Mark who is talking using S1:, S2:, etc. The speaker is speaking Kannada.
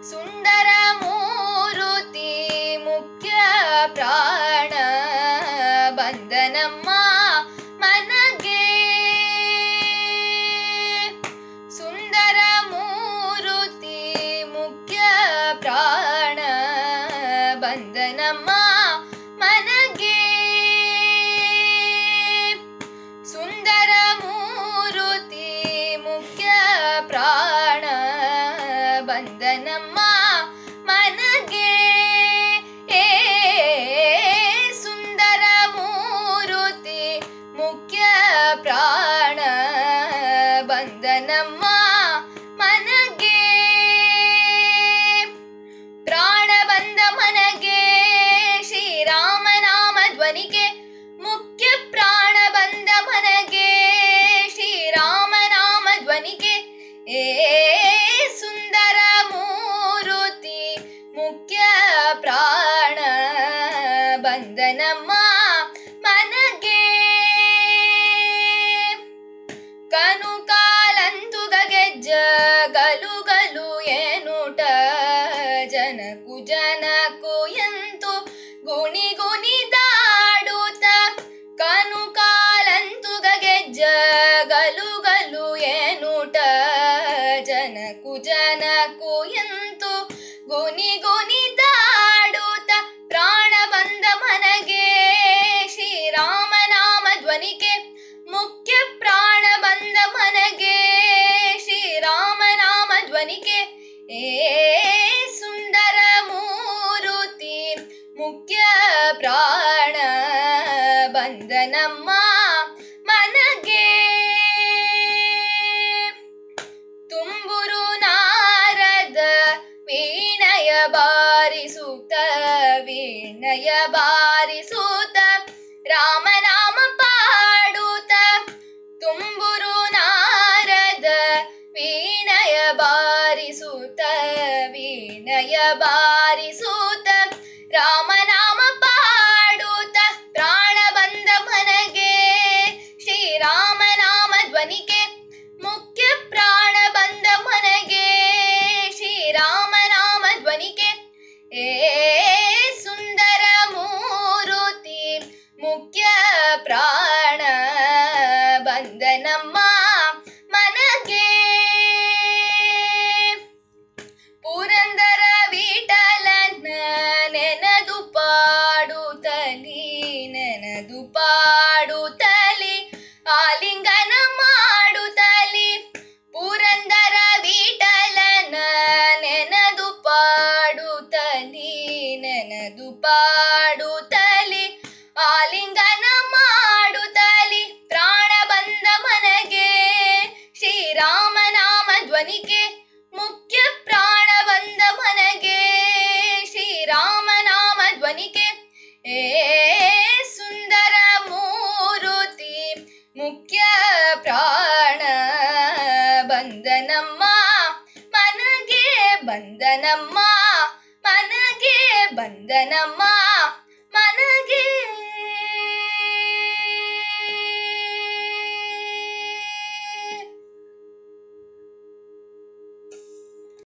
S1: ಸುಂದರ ಮೂರುತಿ ಮುಖ್ಯ ಪ್ರಾಣ ಬಂದನಮ್ಮ ಮನಗೆ ಸುಂದರ ಮೂರುತಿ ಮುಖ್ಯ ಪ್ರಾಣ ಬಂದನಮ್ಮ ಮನಗೆ ಸುಂದರ ಮೂರುತಿ ಮುಖ್ಯ ಪ್ರಾಣ ಬಂದನಮ್ಮ ಮನಗೆ ಏ ಸುಂದರ ಮೂರುತಿ ಮುಖ್ಯ ಪ್ರಾಣ ಬಂದನಮ್ಮ ಮನಗೆ ಪ್ರಾಣ ಬಂದ ಮನಗೆ ಶ್ರೀರಾಮನಾಮ ಧ್ವನಿಗೆ ಮುಖ್ಯ ಪ್ರಾಣ ಬಂದ ಮನಗೆ ಶ್ರೀರಾಮನಾಮ ಧ್ವನಿಗೆ ಏ ಸುಂದರ ಮೂರುತಿ ಮುಖ್ಯ ಪ್ರಾಣ ಬಂದನಮ್ಮ ಮನಗೆ ಕನು ಕಾಲಂತುಗ ಗೆಜ್ಜ ಗಲು ಗಲು ಏನುಟ ಜನಕು ಜನಕು ಎಂತು ಗುಣಿ ಗುಣಿ ದಾಡುತ್ತ ಕನು ಕಾಲಂತುಗ ಗೆಜ್ಜ ಗಲು ಗಲು ಏನುಟ ಜನಕು ಜನಕು ಎಂತು ಗುನಿ ಗುನಿ ದಾಡುತ್ತ ಪ್ರಾಣ ಬಂದ ಮನಗೆ ಶ್ರೀರಾಮನಾಮ ಧ್ವನಿಗೆ ಮುಖ್ಯ ಪ್ರಾಣ ಬಂದ ಮನಗೆ ಶ್ರೀರಾಮನಾಮ ಧ್ವನಿಗೆ ಏ ಸುಂದರ ಮೂರುತಿ ಮುಖ್ಯ ಪ್ರಾಣ ಬಂದನಮ್ಮ ಮನಗೆ ತುಂಬುರು ನಾರದ ವೀಣಯ ಬಾರಿಸುತ್ತ ವೀಣಯ ಬಾರಿಸುತ್ತ ರಾಮನಾಮ ಪಾಡುತ್ತ ತುಂಬುರು ನಾರದ ವೀಣಯ ಬಾರಿಸುತ್ತ ವೀಣಯ ಬಾರಿಸುತ್ತ ರಾಮನಾಮ ಪಾಡುತ್ತ ಪ್ರಾಣ ಬಂದ ಮನಗೆ ಶ್ರೀರಾಮನಾಮ ಧ್ವನಿಗೆ ಮುಖ್ಯ ಪ್ರಾಣ ಬಂದ ಮನಗೆ ಶ್ರೀರಾಮನಾಮ ಧ್ವನಿಗೆ ಏ ಸುಂದರ ಮೂರುತಿ ಮುಖ್ಯ ಪ್ರಾಣ ಬಂದನಮ್ಮ ಮನಗೆ ಪುರಂದರ ವಿಠಲನ ನೆನದು ಪಾಡುತ್ತಲಿ ನೆನದು ಪಾಡುತ್ತಲಿ ಆಲಿಂಗನ ಮಾಡುತ್ತಲಿ ಪುರಂದರ ವಿಠಲನ ನೆನದು ಪಾಡುತ್ತಲಿ ನೆನದು ಪಾಡುತ್ತಲಿ ಆಲಿಂಗನ ಮಾಡುತ್ತಲಿ ಪ್ರಾಣ ಬಂದ ಮನಗೆ ಶ್ರೀರಾಮನಾಮ ಧ್ವನಿಗೆ ಮುಖ್ಯ ಪ್ರಾಣ ಬಂದ ಮನಗೆ ಶ್ರೀರಾಮನಾಮ ಧ್ವನಿಗೆ ಏ ಸುಂದರ ಮೂರುತಿ ಮುಖ್ಯ ಪ್ರಾಣ ಬಂದನಮ್ಮ ಮನಗೆ ಬಂದನಮ್ಮ ಮನಗೆ ಬಂದನಮ್ಮ